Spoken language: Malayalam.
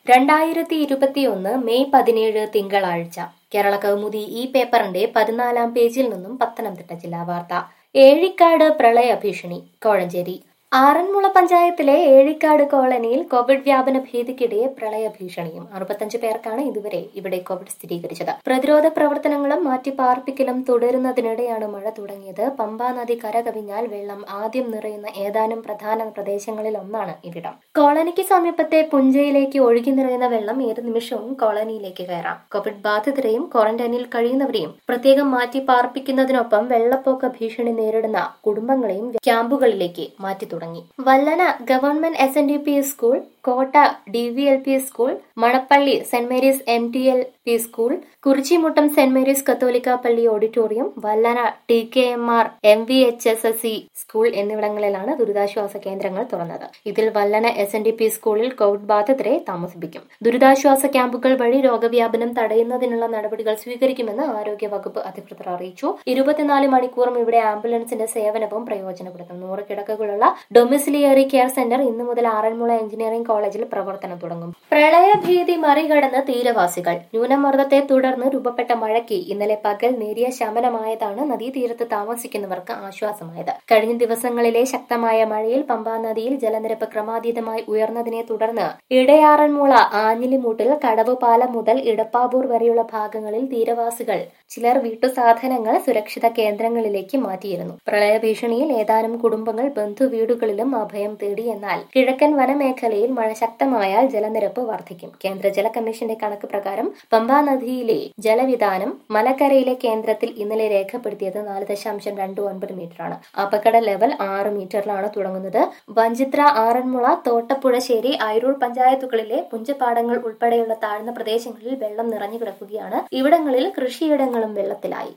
രണ്ടായിരത്തി ഇരുപത്തിയൊന്ന് മെയ് പതിനേഴ് തിങ്കളാഴ്ച കേരള കൗമുദി ഈ പേപ്പറിന്റെ പതിനാലാം പേജിൽ നിന്നും പത്തനംതിട്ട ജില്ലാ വാർത്ത ഏഴിക്കാട് പ്രളയ ഭീഷണി കോഴഞ്ചേരി ആറന്മുള പഞ്ചായത്തിലെ ഏഴിക്കാട് കോളനിയിൽ കോവിഡ് വ്യാപന ഭീതിക്കിടെ പ്രളയ ഭീഷണിയും അറുപത്തഞ്ച് പേർക്കാണ് ഇതുവരെ ഇവിടെ കോവിഡ് സ്ഥിരീകരിച്ചത് പ്രതിരോധ പ്രവർത്തനങ്ങളും മാറ്റിപ്പാർപ്പിക്കലും തുടരുന്നതിനിടെയാണ് മഴ തുടങ്ങിയത് പമ്പാ നദി കരകവിഞ്ഞാൽ വെള്ളം ആദ്യം നിറയുന്ന ഏതാനും പ്രധാന പ്രദേശങ്ങളിൽ ഒന്നാണ് ഇവിടം കോളനിക്ക് സമീപത്തെ പുഞ്ചയിലേക്ക് ഒഴുകി നിറയുന്ന വെള്ളം ഏത് നിമിഷവും കോളനിയിലേക്ക് കയറാം കോവിഡ് ബാധിതരെയും ക്വാറന്റൈനിൽ കഴിയുന്നവരെയും പ്രത്യേകം മാറ്റി പാർപ്പിക്കുന്നതിനൊപ്പം വെള്ളപ്പൊക്ക ഭീഷണി നേരിടുന്ന കുടുംബങ്ങളെയും ക്യാമ്പുകളിലേക്ക് മാറ്റി തുടങ്ങി Vallana government S N D P school Kotta D V L P school Manappally Saint Mary's M T L P school Kurichimuttam Saint Mary's കത്തോലിക്ക പള്ളി auditorium Vallana T K M R M V H S S C school എന്നിവിടങ്ങളിലാണ് ദുരിതാശ്വാസ കേന്ദ്രങ്ങൾ തുറന്നത് ഇതിൽ Vallana S N D P സ്കൂളിൽ കോവിഡ് ബാധിതരെ താമസിപ്പിക്കും ദുരിതാശ്വാസ ക്യാമ്പുകൾ വഴി രോഗവ്യാപനം തടയുന്നതിനുള്ള നടപടികൾ സ്വീകരിക്കുമെന്ന് ആരോഗ്യ വകുപ്പ് അധികൃതർ അറിയിച്ചു ഇരുപത്തിനാല് മണിക്കൂറും ഇവിടെ ആംബുലൻസിന്റെ സേവനവും പ്രയോജനപ്പെടുത്തും നൂറ് കിടക്കകളുള്ള ഡൊമിസിലിയറി കെയർ സെന്റർ ഇന്നു മുതൽ ആറന്മുള എഞ്ചിനീയറിംഗ് കോളേജിൽ പ്രവർത്തനം തുടങ്ങും പ്രളയഭീതി മറികടന്ന് തീരവാസികൾ ന്യൂനമർദ്ദത്തെ തുടർന്ന് രൂപപ്പെട്ട മഴയ്ക്ക് ഇന്നലെ പകൽ നേരിയ ശമനമായതാണ് നദീതീരത്ത് താമസിക്കുന്നവർക്ക് ആശ്വാസമായത് കഴിഞ്ഞ ദിവസങ്ങളിലെ ശക്തമായ മഴയിൽ പമ്പാ നദിയിൽ ജലനിരപ്പ് ക്രമാതീതമായി ഉയർന്നതിനെ തുടർന്ന് ഇടയാറന്മുള ആഞ്ഞിലിമൂട്ടിൽ കടവുപാലം മുതൽ ഇടപ്പാവൂർ വരെയുള്ള ഭാഗങ്ങളിൽ തീരവാസികൾ ചിലർ വീട്ടുസാധനങ്ങൾ സുരക്ഷിത കേന്ദ്രങ്ങളിലേക്ക് മാറ്റിയിരുന്നു പ്രളയഭീഷണിയിൽ ഏതാനും കുടുംബങ്ങൾ ബന്ധുവീടുകളിലും അഭയം തേടി എന്നാൽ കിഴക്കൻ വനമേഖലയിൽ മഴ ശക്തമായാൽ ജലനിരപ്പ് വർദ്ധിക്കും കേന്ദ്ര ജല കമ്മീഷന്റെ കണക്ക് പ്രകാരം പമ്പാ നദിയിലെ ജലവിധാനം മലക്കരയിലെ കേന്ദ്രത്തിൽ ഇന്നലെ രേഖപ്പെടുത്തിയത് നാല് ദശാംശം രണ്ട് ഒൻപത് മീറ്ററാണ് അപകട ലെവൽ ആറ് മീറ്ററിലാണ് തുടങ്ങുന്നത് വഞ്ചിത്ര ആറന്മുള തോട്ടപ്പുഴശ്ശേരി അയിരൂർ പഞ്ചായത്തുകളിലെ പുഞ്ചപ്പാടങ്ങൾ ഉൾപ്പെടെയുള്ള താഴ്ന്ന പ്രദേശങ്ങളിൽ വെള്ളം നിറഞ്ഞു കിടക്കുകയാണ് ഇവിടങ്ങളിൽ കൃഷിയിടങ്ങളും വെള്ളത്തിലായി